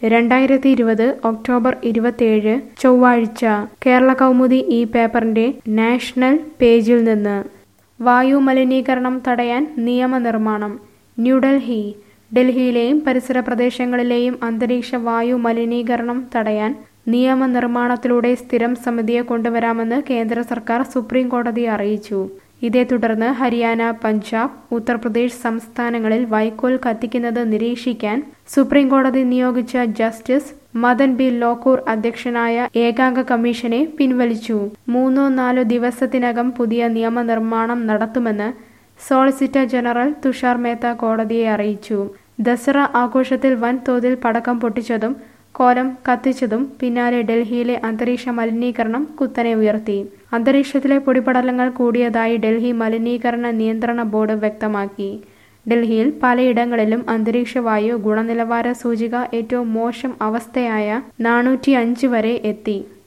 രണ്ടായിരത്തി ഇരുപത് ഒക്ടോബർ ഇരുപത്തിയേഴ് ചൊവ്വാഴ്ച കേരള കൗമുദി ഈ പേപ്പറിന്റെ നാഷണൽ പേജിൽ നിന്ന് വായു മലിനീകരണം തടയാൻ നിയമനിർമ്മാണം ന്യൂഡൽഹി ഡൽഹിയിലെയും പരിസര പ്രദേശങ്ങളിലെയും അന്തരീക്ഷ വായു മലിനീകരണം തടയാൻ നിയമനിർമ്മാണത്തിലൂടെ സ്ഥിരം സമിതിയെ കൊണ്ടുവരാമെന്ന് കേന്ദ്ര സർക്കാർ സുപ്രീം കോടതിയെ അറിയിച്ചു ഇതേ തുടർന്ന് ഹരിയാന പഞ്ചാബ് ഉത്തർപ്രദേശ് സംസ്ഥാനങ്ങളിൽ വൈക്കോൽ കത്തിക്കുന്നത് നിരീക്ഷിക്കാൻ സുപ്രീം കോടതി നിയോഗിച്ച ജസ്റ്റിസ് മദൻ ബി ലോക്കൂർ അധ്യക്ഷനായ ഏകാംഗ കമ്മീഷനെ പിൻവലിച്ചു മൂന്നോ നാലോ ദിവസത്തിനകം പുതിയ നിയമനിർമ്മാണം നടത്തുമെന്ന് സോളിസിറ്റർ ജനറൽ തുഷാർ മേത്ത കോടതിയെ അറിയിച്ചു ദസറ ആഘോഷത്തിൽ വൻതോതിൽ പടക്കം പൊട്ടിച്ചതും കോലം കത്തിച്ചതും പിന്നാലെ ഡൽഹിയിലെ അന്തരീക്ഷ മലിനീകരണം കുത്തനെ ഉയർത്തി അന്തരീക്ഷത്തിലെ പൊടിപടലങ്ങൾ കൂടിയതായി ഡൽഹി മലിനീകരണ നിയന്ത്രണ ബോർഡ് വ്യക്തമാക്കി ഡൽഹിയിൽ പലയിടങ്ങളിലും അന്തരീക്ഷ വായു ഗുണനിലവാര സൂചിക ഏറ്റവും മോശം അവസ്ഥയായ നാനൂറ്റി അഞ്ച് വരെ എത്തി